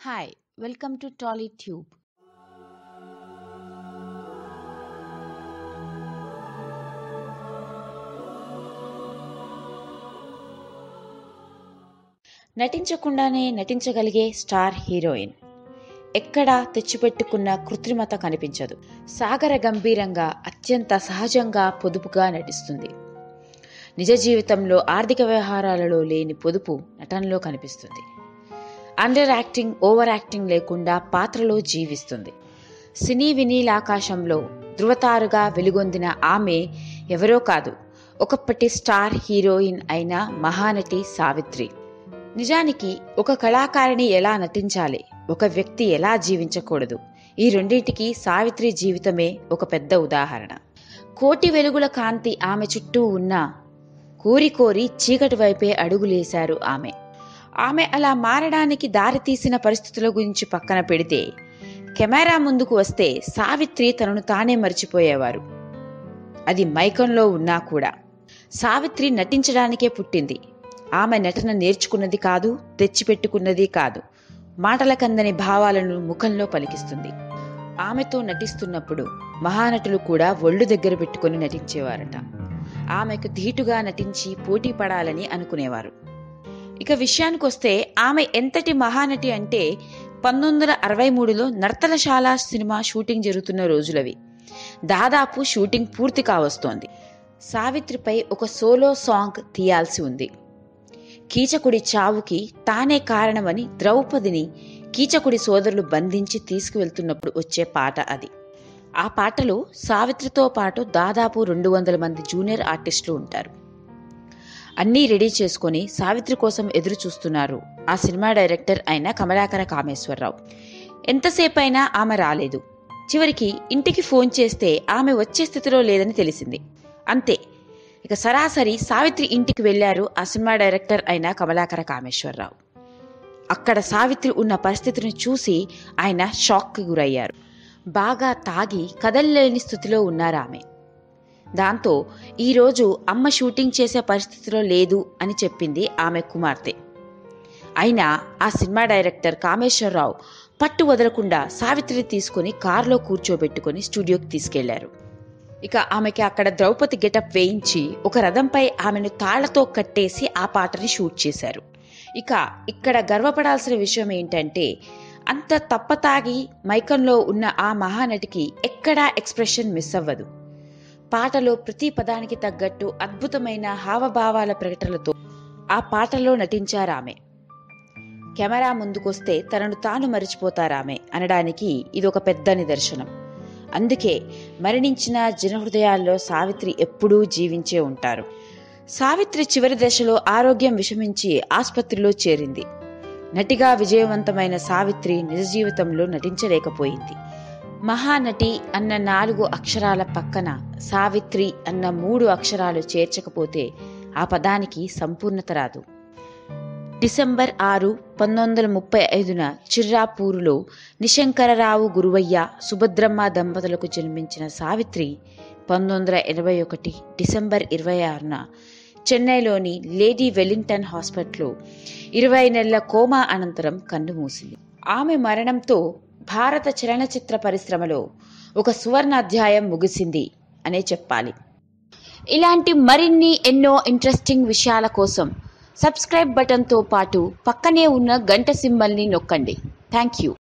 Hi, welcome to TollyTube. నటించకుండానే నటించగలిగే star heroine ఎక్కడా తెచ్చిపెట్టుకున్న కృత్రిమత కనిపించదు సాగర గంభీరంగా అత్యంత సహజంగా పొదుపుగా నటిస్తుంది నిజ జీవితంలో ఆర్థిక వ్యవహారాలలో లేని పొదుపు నటనలో కనిపిస్తుంది అండర్ యాక్టింగ్ ఓవర్ యాక్టింగ్ లేకుండా పాత్రలో జీవిస్తుంది సినీ వినీలాకాశంలో ధృవతారుగా వెలుగొందిన ఆమె ఎవరో కాదు ఒకప్పటి స్టార్ హీరోయిన్ అయిన మహానటి సావిత్రి నిజానికి ఒక కళాకారిణి ఎలా నటించాలి ఒక వ్యక్తి ఎలా జీవించకూడదు ఈ రెండింటికి సావిత్రి జీవితమే ఒక పెద్ద ఉదాహరణ కోటి వెలుగుల కాంతి ఆమె చుట్టూ ఉన్నా కోరి కోరి చీకటి వైపే అడుగులేశారు ఆమె ఆమె అలా మారడానికి దారితీసిన పరిస్థితుల గురించి పక్కన పెడితే కెమెరా ముందుకు వస్తే సావిత్రి తనను తానే మర్చిపోయేవారు అది మైకంలో ఉన్నా కూడా సావిత్రి నటించడానికే పుట్టింది ఆమె నటన నేర్చుకున్నది కాదు తెచ్చిపెట్టుకున్నది కాదు మాటల కందని భావాలను ముఖంలో పలికిస్తుంది ఆమెతో నటిస్తున్నప్పుడు మహానటులు కూడా ఒళ్ళు దగ్గర పెట్టుకుని నటించేవారట ఆమెకు ధీటుగా నటించి పోటీ పడాలని అనుకునేవారు ఇక విషయానికొస్తే ఆమె ఎంతటి మహానటి అంటే పంతొమ్మిది వందల అరవై మూడులో నర్తనశాల సినిమా షూటింగ్ జరుగుతున్న రోజులవి దాదాపు షూటింగ్ పూర్తి కావస్తోంది సావిత్రిపై ఒక సోలో సాంగ్ తీయాల్సి ఉంది కీచకుడి చావుకి తానే కారణమని ద్రౌపదిని కీచకుడి సోదరులు బంధించి తీసుకువెళ్తున్నప్పుడు వచ్చే పాట అది ఆ పాటలో సావిత్రితో పాటు దాదాపు రెండు వందల మంది జూనియర్ ఆర్టిస్టులు ఉంటారు అన్నీ రెడీ చేసుకొని సావిత్రి కోసం ఎదురు చూస్తున్నారు ఆ సినిమా డైరెక్టర్ అయిన కమలాకర కామేశ్వరరావు ఎంతసేపు అయినా ఆమె రాలేదు చివరికి ఇంటికి ఫోన్ చేస్తే ఆమె వచ్చే స్థితిలో లేదని తెలిసింది అంతే ఇక సరాసరి సావిత్రి ఇంటికి వెళ్లారు ఆ సినిమా డైరెక్టర్ అయిన కమలాకర కామేశ్వరరావు అక్కడ సావిత్రి ఉన్న పరిస్థితిని చూసి ఆయన షాక్కి గురయ్యారు బాగా తాగి కదలలేని స్థితిలో ఉన్నారు ఆమె దాంతో ఈరోజు అమ్మ షూటింగ్ చేసే పరిస్థితిలో లేదు అని చెప్పింది ఆమె కుమార్తె అయినా ఆ సినిమా డైరెక్టర్ కామేశ్వరరావు పట్టు వదలకుండా సావిత్రిని తీసుకుని కారులో కూర్చోబెట్టుకుని స్టూడియోకి తీసుకెళ్లారు ఇక ఆమెకి అక్కడ ద్రౌపది గెటప్ వేయించి ఒక రథంపై ఆమెను తాళ్లతో కట్టేసి ఆ పాటని షూట్ చేశారు ఇక ఇక్కడ గర్వపడాల్సిన విషయం ఏంటంటే అంత తప్పతాగి మైకంలో ఉన్న ఆ మహానటికి ఎక్కడా ఎక్స్ప్రెషన్ మిస్ అవ్వదు పాటలో ప్రతి పదానికి తగ్గట్టు అద్భుతమైన హావభావాల ప్రకటనలతో ఆ పాటలో నటించారామె కెమెరా ముందుకొస్తే తనను తాను మరిచిపోతారామె అనడానికి ఇది ఒక పెద్ద నిదర్శనం అందుకే మరణించిన జనహృదయాల్లో సావిత్రి ఎప్పుడూ జీవించే ఉంటారు సావిత్రి చివరి దశలో ఆరోగ్యం విషమించి ఆసుపత్రిలో చేరింది నటిగా విజయవంతమైన సావిత్రి నిజ జీవితంలో నటించలేకపోయింది మహానటి అన్న నాలుగు అక్షరాల పక్కన సావిత్రి అన్న మూడు అక్షరాలు చేర్చకపోతే ఆ పదానికి సంపూర్ణత రాదు డిసెంబర్ ఆరు పంతొమ్మిది వందల ముప్పై ఐదున చిర్రాపూరులో నిశంకరరావు గురువయ్య సుభద్రమ్మ దంపతులకు జన్మించిన సావిత్రి పంతొమ్మిది వందల ఎనభై ఒకటి డిసెంబర్ ఇరవై ఆరున చెన్నైలోని లేడీ వెల్లింగ్టన్ హాస్పిటల్లో ఇరవై నెలల కోమా అనంతరం కన్నుమూసింది ఆమె మరణంతో భారత చలనచిత్ర పరిశ్రమలో ఒక సువర్ణ అధ్యాయం ముగిసింది అనే చెప్పాలి ఇలాంటి మరిన్ని ఎన్నో ఇంట్రెస్టింగ్ విషయాల కోసం సబ్స్క్రైబ్ బటన్తో పాటు పక్కనే ఉన్న గంట సింబల్ని నొక్కండి థ్యాంక్ యూ